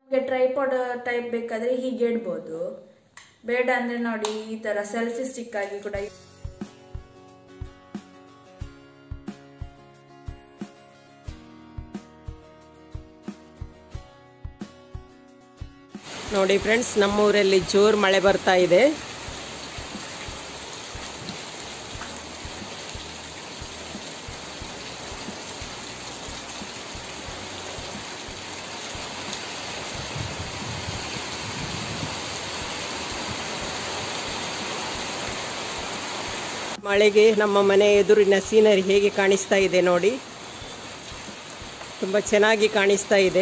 ನಿಮಗೆ tripod type ಬೇಕಾದ್ರೆ ಹೀಗೆ ಇಡ್ಬೋದು ಬೇಡ ಅಂದ್ರೆ ನೋಡಿ ಈ ತರ ಸೆಲ್ಫಿ ಸ್ಟಿಕ್ ಆಗಿ ಕೂಡ ನೋಡಿ ಫ್ರೆಂಡ್ಸ್ ನಮ್ಮೂರಲ್ಲಿ ಜೋರು ಮಳೆ ಬರ್ತಾ ಇದೆ ಮಳೆಗೆ ನಮ್ಮ ಮನೆ ಎದುರಿನ ಸೀನರಿ ಹೇಗೆ ಕಾಣಿಸ್ತಾ ಇದೆ ನೋಡಿ ತುಂಬ ಚೆನ್ನಾಗಿ ಕಾಣಿಸ್ತಾ ಇದೆ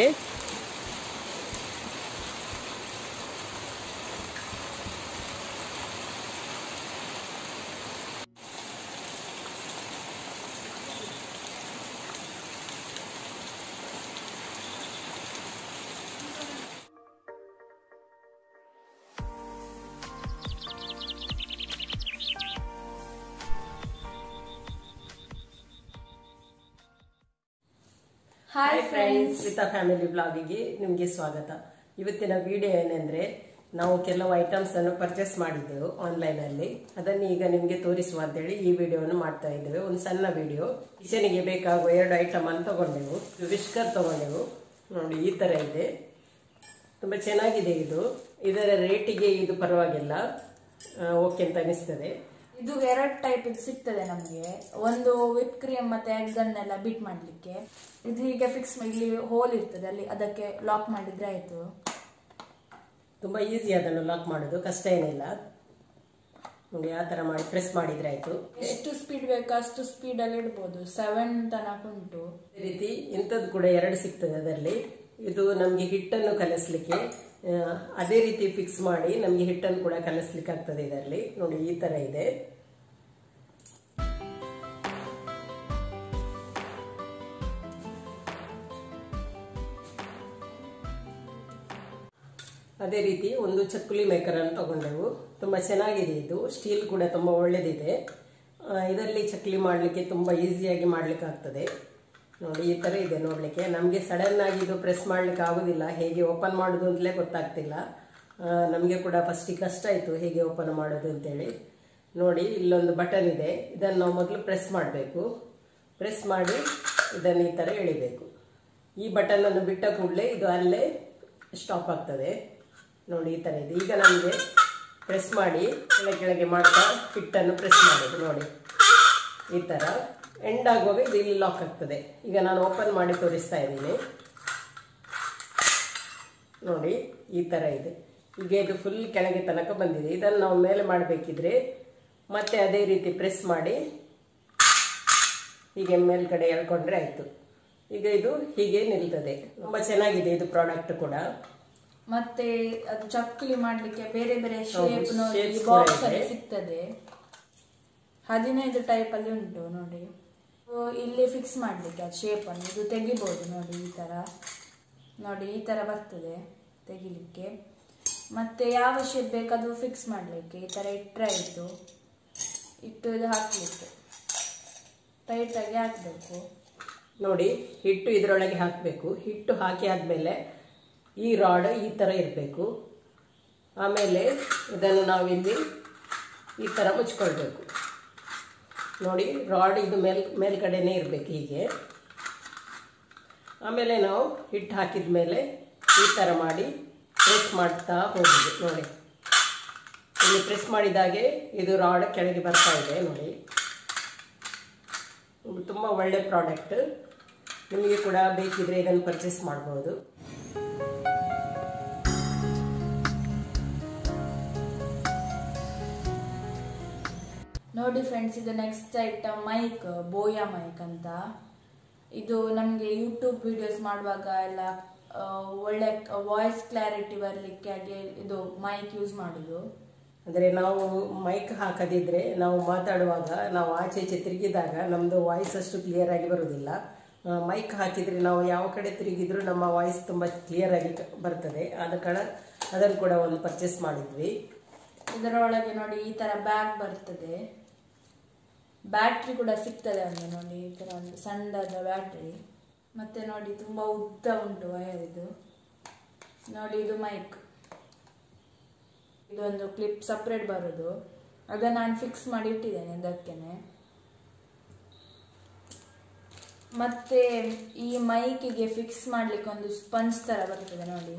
ಹಾಯ್ ಫ್ರೆಂಡ್ಸ್ ಶ್ರೀತಾ ಫ್ಯಾಮಿಲಿ ಬ್ಲಾಗಿಗೆ ನಿಮಗೆ ಸ್ವಾಗತ ಇವತ್ತಿನ ವಿಡಿಯೋ ಏನೆಂದ್ರೆ ನಾವು ಕೆಲವು ಐಟಮ್ಸ್ ಅನ್ನು ಪರ್ಚೇಸ್ ಮಾಡಿದ್ದೆವು ಆನ್ಲೈನ್ ಅಲ್ಲಿ ಅದನ್ನು ಈಗ ನಿಮಗೆ ತೋರಿಸುವ ಅಂತೇಳಿ ಈ ವಿಡಿಯೋವನ್ನು ಮಾಡ್ತಾ ಇದ್ದೇವೆ ಒಂದು ಸಣ್ಣ ವಿಡಿಯೋ ಕಿಚನಿಗೆ ಬೇಕಾಗುವ ಎರಡು ಐಟಮ್ ಅನ್ನು ತಗೊಂಡೆವು ವಿಸ್ಕರ್ ತಗೊಂಡೆವು ನೋಡಿ ಈ ತರ ಇದೆ ತುಂಬಾ ಚೆನ್ನಾಗಿದೆ ಇದು ಇದರ ರೇಟಿಗೆ ಇದು ಪರವಾಗಿಲ್ಲ ಓಕೆ ಅಂತ ಅನಿಸ್ತದೆ ಇದು ಎರಡು ಟೈಪ್ ಇದು ಸಿಗ್ತದೆ ನಮಗೆ ಒಂದು ವಿಪ್ ಕ್ರೀಮ್ ಮತ್ತೆ egg ಅನ್ನೆಲ್ಲ ಬೀಟ್ ಮಾಡ್ಲಿಕ್ಕೆ ಇದು ಹೀಗೆ ಫಿಕ್ಸ್ ಇಲ್ಲಿ ಹೋಲ್ ಇರ್ತದೆ ಅಲ್ಲಿ ಅದಕ್ಕೆ ಲಾಕ್ ಮಾಡಿದ್ರೆ ಆಯ್ತು ತುಂಬಾ ಈಸಿ ಅದನ್ನು ಲಾಕ್ ಮಾಡೋದು ಕಷ್ಟ ಏನಿಲ್ಲ ನೋಡಿ ಆ ತರ ಮಾಡಿ ಪ್ರೆಸ್ ಮಾಡಿದ್ರೆ ಆಯ್ತು ಎಷ್ಟು ಸ್ಪೀಡ್ ಬೇಕೋ ಅಷ್ಟು ಸ್ಪೀಡ್ ಅಲ್ಲಿ ಇಡ್ಬೋದು ಸೆವೆನ್ ತನಕ ಉಂಟು ಅದೇ ರೀತಿ ಇಂಥದ್ದು ಕೂಡ ಎರಡು ಸಿಗ್ತದೆ ಅದರಲ್ಲಿ ಇದು ನಮಗೆ ಹಿಟ್ಟನ್ನು ಕಲಿಸ್ಲಿಕ್ಕೆ ಆ, ಅದೇ ರೀತಿ ಫಿಕ್ಸ್ ಮಾಡಿ ನಮಗೆ ಹಿಟ್ಟನ್ನು ಕೂಡ ಕಲಿಸ್ಲಿಕ್ಕೆ ಆಗ್ತದೆ ಇದರಲ್ಲಿ ನೋಡಿ ಈ ತರ ಇದೆ ಅದೇ ರೀತಿ ಒಂದು ಚಕ್ಕುಲಿ ಮೇಕರ್ ಅನ್ನು ತಗೊಂಡೆವು ತುಂಬಾ ಚೆನ್ನಾಗಿದೆ ಇದು ಸ್ಟೀಲ್ ಕೂಡ ತುಂಬಾ ಒಳ್ಳೆದಿದೆ ಆ, ಇದರಲ್ಲಿ ಚಕ್ಕಲಿ ಮಾಡಲಿಕ್ಕೆ ತುಂಬಾ ಈಸಿಯಾಗಿ ಮಾಡ್ಲಿಕ್ಕೆ ಆಗ್ತದೆ ನೋಡಿ ಈ ತರ ಇದೆ ನೋಡ್ಲಿಕ್ಕೆ ನಮಗೆ ಸಡನ್ ಆಗಿ ಇದು ಪ್ರೆಸ್ ಮಾಡ್ಲಿಕ್ಕೆ ಆಗುದಿಲ್ಲ ಹೇಗೆ ಓಪನ್ ಮಾಡೋದು ಅಂತಲೇ ಗೊತ್ತಾಗ್ತಿಲ್ಲ ನಮಗೆ ಕೂಡ ಫಸ್ಟಿಗೆ ಕಷ್ಟ ಆಯ್ತು ಹೇಗೆ ಓಪನ್ ಮಾಡೋದು ಅಂತೇಳಿ ನೋಡಿ ಇಲ್ಲೊಂದು ಬಟನ್ ಇದೆ ಇದನ್ನು ನಾವು ಮೊದಲು ಪ್ರೆಸ್ ಮಾಡಬೇಕು ಪ್ರೆಸ್ ಮಾಡಿ ಇದನ್ನು ಈ ತರ ಎಳಿಬೇಕು ಈ ಬಟನ್ ಅನ್ನು ಬಿಟ್ಟ ಕೂಡಲೇ ಇದು ಅಲ್ಲೇ ಸ್ಟಾಪ್ ಆಗ್ತದೆ ನೋಡಿ ಈ ತರ ಇದೆ ಈಗ ನಮಗೆ ಪ್ರೆಸ್ ಮಾಡಿ ಕೆಳಗೆ ಕೆಳಗೆ ಮಾಡ್ತಾ ಹಿಟ್ಟನ್ನು ಪ್ರೆಸ್ ಮಾಡೋದು ನೋಡಿ ಈ ತರ ಎಂಡ್ ಆಗುವಾಗ ಇದು ಇಲ್ಲಿ ಲಾಕ್ ಆಗ್ತದೆ ಈಗ ನಾನು ಓಪನ್ ಮಾಡಿ ತೋರಿಸ್ತಾ ಇದ್ದೀನಿ ನೋಡಿ ಈ ತರ ಇದೆ ಈಗ ಇದು ಫುಲ್ ಕೆಳಗೆ ತನಕ ಬಂದಿದೆ ಇದನ್ನು ನಾವು ಮೇಲೆ ಮಾಡಬೇಕಿದ್ರೆ ಮತ್ತೆ ಅದೇ ರೀತಿ ಪ್ರೆಸ್ ಮಾಡಿ ಹೀಗೆ ಮೇಲ್ಗಡೆ ಎಳ್ಕೊಂಡ್ರೆ ಆಯ್ತು ಈಗ ಇದು ಹೀಗೆ ನಿಲ್ತದೆ ತುಂಬಾ ಚೆನ್ನಾಗಿದೆ ಇದು ಪ್ರಾಡಕ್ಟ್ ಕೂಡ ಮತ್ತೆ ಅದು ಚಕ್ಕಲಿ ಮಾಡ್ಲಿಕ್ಕೆ ಬೇರೆ ಬೇರೆ ಶೇಪ್ ನೋಡಿ shapes ಕೂಡ ಬಾಕ್ಸ್ ಅಲ್ಲಿ ಇದೆ. ಸಿಗ್ತದೆ ಹದಿನೈದು ಟೈಪ್ ಅಲ್ಲಿ ಉಂಟು ನೋಡಿ ಓ, ಇಲ್ಲಿ ಫಿಕ್ಸ್ ಮಾಡ್ಲಿಕ್ಕೆ ಅದು ಶೇಪ್ ಅನ್ನು ಇದು ತೆಗಿಬಹುದು ನೋಡಿ ಈ ತರ ನೋಡಿ ಈ ತರ ಬರ್ತದೆ ತೆಗಿಲಿಕ್ಕೆ ಮತ್ತೆ ಯಾವ ಶೇಪ್ ಬೇಕಾದ್ರೂ ಫಿಕ್ಸ್ ಮಾಡ್ಲಿಕ್ಕೆ ಈ ತರ ಇಟ್ಟರೆ ಆಯ್ತು ಇಟ್ಟು ಇದು ಹಾಕ್ಲಿಕ್ಕೆ ಟೈಟ್ ಆಗಿ ಹಾಕ್ಬೇಕು ನೋಡಿ ಹಿಟ್ಟು ಇದರೊಳಗೆ ಹಾಕಬೇಕು ಹಿಟ್ಟು ಹಾಕಿ ಆದ್ಮೇಲೆ ಈ ರಾಡ್ ಈ ತರ ಇರಬೇಕು ಆಮೇಲೆ ಇದನ್ನು ನಾವಿಲ್ಲಿ ಈ ತರ ಮುಚ್ಕೊಳ್ಬೇಕು ನೋಡಿ ರಾಡ್ ಇದು ಮೇಲ್ ಮೇಲ್ಗಡೆನೇ ಇರಬೇಕು ಹೀಗೆ ಆಮೇಲೆ ನಾವು ಹಿಟ್ಟು ಹಾಕಿದ ಮೇಲೆ ಈ ಥರ ಮಾಡಿ ಪ್ರೆಸ್ ಮಾಡ್ತಾ ಹೋಗುದು ನೋಡಿ ಇಲ್ಲಿ ಪ್ರೆಸ್ ಮಾಡಿದಾಗೆ ಇದು ರಾಡ್ ಕೆಳಗೆ ಬರ್ತಾ ಇದೆ ನೋಡಿ ಇದು ತುಂಬ ಒಳ್ಳೆ ಪ್ರಾಡಕ್ಟ್ ನಿಮಗೆ ಕೂಡ ಬೇಕಿದ್ರೆ ಇದನ್ನು ಪರ್ಚೇಸ್ ಮಾಡ್ಬೋದು ನೋಡಿ ಫ್ರೆಂಡ್ಸ್ ಇದು next item mic Boya mic ಅಂತ ಇದು ನಮಗೆ ಯೂಟ್ಯೂಬ್ ವಿಡಿಯೋಸ್ ಮಾಡುವಾಗ ಎಲ್ಲ ಆ, ಒಳ್ಳೆ ವಾಯ್ಸ್ ಕ್ಲಾರಿಟಿ ಬರಲಿಕ್ಕೆ ಹಾಗೆ ಇದು ಮೈಕ್ ಯೂಸ್ ಮಾಡುದು ಅಂದರೆ ನಾವು ಮೈಕ್ ಹಾಕದಿದ್ರೆ ನಾವು ಮಾತಾಡುವಾಗ ನಾವು ಆಚೆ ಈಚೆ ತಿರುಗಿದಾಗ ನಮ್ಮದು ವಾಯ್ಸ್ ಅಷ್ಟು ಕ್ಲಿಯರ್ ಆಗಿ ಬರುವುದಿಲ್ಲ ಮೈಕ್ ಹಾಕಿದರೆ ನಾವು ಯಾವ ಕಡೆ ತಿರುಗಿದ್ರೂ ನಮ್ಮ ವಾಯ್ಸ್ ತುಂಬ ಕ್ಲಿಯರ್ ಆಗಿ ಕ- ಬರ್ತದೆ ಆದ ಕಾರಣ ಅದನ್ನು ಕೂಡ ಒಂದು ಪರ್ಚೇಸ್ ಮಾಡಿದ್ವಿ ಇದರೊಳಗೆ ನೋಡಿ ಈ ತರ ಬ್ಯಾಗ್ ಬರ್ತದೆ ಬ್ಯಾಟ್ರಿ ಕೂಡ ಸಿಗ್ತದೆ ಒಂದು ನೋಡಿ ಈ ತರ ಒಂದು ಸಣ್ಣದ ಬ್ಯಾಟ್ರಿ ಮತ್ತೆ ನೋಡಿ ತುಂಬಾ ಉದ್ದ ಉಂಟು ವಯರ್ ಇದು ನೋಡಿ ಇದು ಮೈಕ್ ಇದೊಂದು ಕ್ಲಿಪ್ ಸಪ್ರೇಟ್ ಬರೋದು ಅದನ್ನು ನಾನು ಫಿಕ್ಸ್ ಮಾಡಿ ಇಟ್ಟಿದ್ದೇನೆ ಇದಕ್ಕೇನೆ ಮತ್ತೆ ಈ ಮೈಕಿಗೆ ಫಿಕ್ಸ್ ಮಾಡ್ಲಿಕ್ಕೆ ಒಂದು ಸ್ಪಂಜ್ ತರ ಬರ್ತದೆ ನೋಡಿ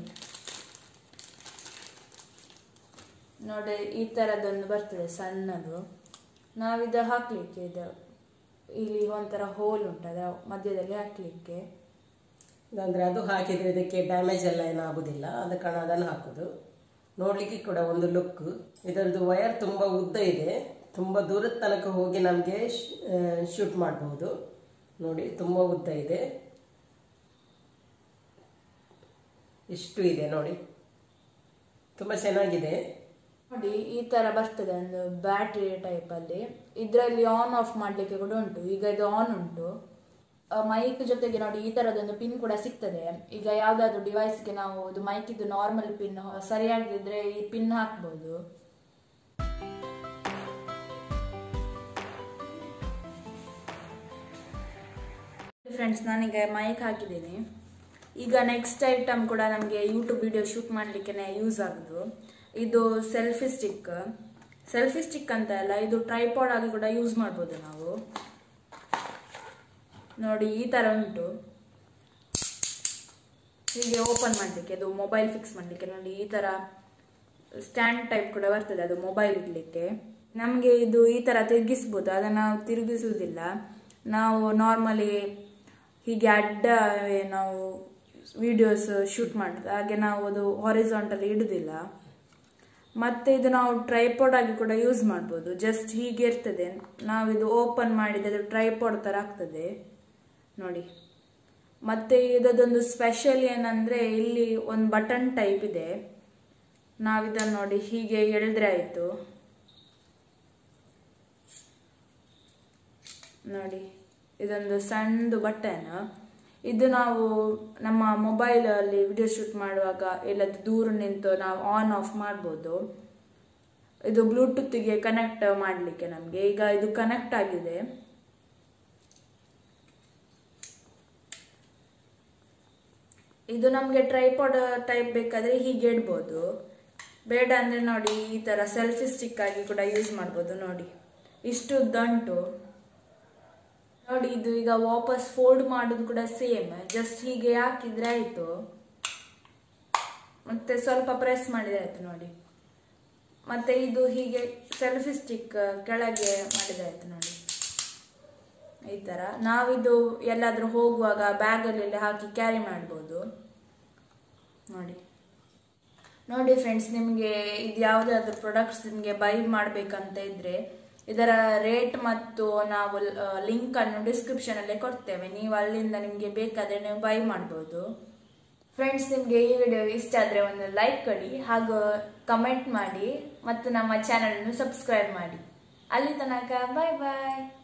ನೋಡಿ ಈ ತರದೊಂದು ಬರ್ತದೆ ಸಣ್ಣದು ನಾವಿದು ಹಾಕ್ಲಿಕ್ಕೆ ಇದು ಇಲ್ಲಿ ಒಂಥರ ಹೋಲ್ ಉಂಟದ ಮಧ್ಯದಲ್ಲಿ ಹಾಕ್ಲಿಕ್ಕೆ ಅಂದ್ರೆ ಅದು ಹಾಕಿದ್ರೆ ಇದಕ್ಕೆ ಡ್ಯಾಮೇಜ್ ಎಲ್ಲ ಏನು ಆಗುದಿಲ್ಲ ಆದ ಕಾರಣ ಅದನ್ನು ಹಾಕುದು ನೋಡ್ಲಿಕ್ಕೆ ಕೂಡ ಒಂದು ಲುಕ್ ಇದರದ್ದು ವಯರ್ ತುಂಬಾ ಉದ್ದ ಇದೆ ತುಂಬಾ ದೂರದ ತನಕ ಹೋಗಿ ನಮಗೆ ಶೂಟ್ ಮಾಡಬಹುದು ನೋಡಿ ತುಂಬಾ ಉದ್ದ ಇದೆ ಇಷ್ಟು ಇದೆ ನೋಡಿ ತುಂಬಾ ಚೆನ್ನಾಗಿದೆ ನೋಡಿ ಈ ತರ ಬರ್ತದೆ ಒಂದು ಬ್ಯಾಟ್ರಿ ಟೈಪ್ ಅಲ್ಲಿ ಇದರಲ್ಲಿ ಆನ್ ಆಫ್ ಮಾಡ್ಲಿಕ್ಕೆ ಕೂಡ ಉಂಟು ಈಗ ಇದು ಆನ್ ಉಂಟು ಮೈಕ್ ಜೊತೆಗೆ ನೋಡಿ ಈ ತರದೊಂದು ಪಿನ್ ಕೂಡ ಸಿಗ್ತದೆ ಈಗ ಯಾವ್ದಾದ್ರು ಡಿವೈಸ್ಗೆ ನಾವು ಇದು ಮೈಕ್ ಇದು ನಾರ್ಮಲ್ ಪಿನ್ ಸರಿಯಾಗಿದ್ರೆ ಈ ಪಿನ್ ಹಾಕ್ಬೋದು ಫ್ರೆಂಡ್ಸ್ ನಾನೀಗ ಮೈಕ್ ಹಾಕಿದ್ದೀನಿ ಈಗ ನೆಕ್ಸ್ಟ್ ಐಟಮ್ ಕೂಡ ನಮಗೆ ಯೂಟ್ಯೂಬ್ ವಿಡಿಯೋ ಶೂಟ್ ಮಾಡಲಿಕ್ಕೆ ಯೂಸ್ ಆಗೋದು ಇದು ಸೆಲ್ಫಿ ಸ್ಟಿಕ್ ಸೆಲ್ಫಿ ಸ್ಟಿಕ್ ಅಂತ ಅಲ್ಲ ಇದು ಟ್ರೈಪಾಡ್ ಆಗಿ ಕೂಡ ಯೂಸ್ ಮಾಡ್ಬೋದು ನಾವು ನೋಡಿ ಈ ಥರ ಉಂಟು ಹೀಗೆ ಓಪನ್ ಮಾಡಲಿಕ್ಕೆ ಅದು ಮೊಬೈಲ್ ಫಿಕ್ಸ್ ಮಾಡಲಿಕ್ಕೆ ನೋಡಿ ಈ ಥರ ಸ್ಟ್ಯಾಂಡ್ ಟೈಪ್ ಕೂಡ ಬರ್ತದೆ ಅದು ಮೊಬೈಲ್ ಇಡಲಿಕ್ಕೆ ನಮಗೆ ಇದು ಈ ಥರ ತಿರುಗಿಸ್ಬೋದು ಅದನ್ನು ನಾವು ತಿರುಗಿಸುವುದಿಲ್ಲ ನಾವು ನಾರ್ಮಲಿ ಹೀಗೆ ಅಡ್ಡ ನಾವು ವಿಡಿಯೋಸ್ ಶೂಟ್ ಮಾಡ್ತದೆ ಹಾಗೆ ನಾವು ಅದು ಹಾರಿಸಾಂಟಲ್ಲಿ ಇಡುದಿಲ್ಲ ಮತ್ತೆ ಇದು ನಾವು ಟ್ರೈಪಾಡ್ ಆಗಿ ಕೂಡ ಯೂಸ್ ಮಾಡ್ಬೋದು ಜಸ್ಟ್ ಹೀಗೆ ಇರ್ತದೆ ನಾವು ಇದು ಓಪನ್ ಮಾಡಿದ್ರೆ ಅದು ಟ್ರೈಪಾಡ್ ಥರ ಆಗ್ತದೆ ನೋಡಿ ಮತ್ತೆ ಇದೊಂದು ಸ್ಪೆಷಲ್ ಏನಂದ್ರೆ ಇಲ್ಲಿ ಒಂದು ಬಟನ್ ಟೈಪ್ ಇದೆ ನಾವಿದನ್ನು ನೋಡಿ ಹೀಗೆ ಎಳೆದ್ರೆ ಆಯ್ತು ನೋಡಿ ಇದೊಂದು ಸಣ್ಣದು ಬಟನ್ ಇದು ನಾವು ನಮ್ಮ ಮೊಬೈಲ್ ಅಲ್ಲಿ ವಿಡಿಯೋ ಶೂಟ್ ಮಾಡುವಾಗ ಎಲ್ಲದು ದೂರ ನಿಂತು ನಾವು ಆನ್ ಆಫ್ ಮಾಡ್ಬೋದು ಇದು ಬ್ಲೂಟೂತ್ಗೆ ಕನೆಕ್ಟ್ ಮಾಡಲಿಕ್ಕೆ ನಮಗೆ ಈಗ ಇದು ಕನೆಕ್ಟ್ ಆಗಿದೆ ಇದು ನಮಗೆ ಟ್ರೈಪಾಡ್ ಟೈಪ್ ಬೇಕಾದ್ರೆ ಹೀಗೆ ಇಡ್ಬೋದು ಬೇಡ ಅಂದ್ರೆ ನೋಡಿ ಈ ತರ ಸೆಲ್ಫಿ ಸ್ಟಿಕ್ ಆಗಿ ಕೂಡ ಯೂಸ್ ಮಾಡ್ಬೋದು ನೋಡಿ ಇಷ್ಟು ದಂಟು ನೋಡಿ ಇದು ಈಗ ವಾಪಸ್ ಫೋಲ್ಡ್ ಮಾಡೋದು ಕೂಡ ಸೇಮ್ ಜಸ್ಟ್ ಹೀಗೆ ಹಾಕಿದ್ರೆ ಆಯ್ತು ಮತ್ತೆ ಸ್ವಲ್ಪ ಪ್ರೆಸ್ ಮಾಡಿದ್ರೆ ಆಯ್ತು ನೋಡಿ ಮತ್ತೆ ಇದು ಹೀಗೆ ಸೆಲ್ಫಿ ಸ್ಟಿಕ್ ಕೆಳಗೆ ಮಾಡಿದ್ರೆ ಆಯ್ತು ನೋಡಿ ಈ ತರ ನಾವಿದು ಎಲ್ಲಾದ್ರೂ ಹೋಗುವಾಗ ಬ್ಯಾಗಲ್ಲಿ ಹಾಕಿ ಕ್ಯಾರಿ ಮಾಡ್ಬೋದು ನೋಡಿ ನೋಡಿ ಫ್ರೆಂಡ್ಸ್ ನಿಮಗೆ ಇದು ಯಾವುದಾದ್ರೂ ಪ್ರಾಡಕ್ಟ್ಸ್ ನಿಮಗೆ ಬೈ ಮಾಡಬೇಕಂತ ಇದ್ರೆ ಇದರ ರೇಟ್ ಮತ್ತು ನಾವು ಲಿಂಕ್ ಅನ್ನು ಡಿಸ್ಕ್ರಿಪ್ಷನ್ ಅಲ್ಲೇ ಕೊಡ್ತೇವೆ ನೀವು ಅಲ್ಲಿಂದ ನಿಮಗೆ ಬೇಕಾದ್ರೆ ನೀವು ಬೈ ಮಾಡ್ಬೋದು ಫ್ರೆಂಡ್ಸ್ ನಿಮಗೆ ಈ ವಿಡಿಯೋ ಇಷ್ಟ ಆದರೆ ಒಂದು ಲೈಕ್ ಕೊಡಿ ಹಾಗೂ ಕಮೆಂಟ್ ಮಾಡಿ ಮತ್ತು ನಮ್ಮ ಚಾನಲ್ ಅನ್ನು ಸಬ್ಸ್ಕ್ರೈಬ್ ಮಾಡಿ ಅಲ್ಲಿ ತನಕ ಬಾಯ್ ಬಾಯ್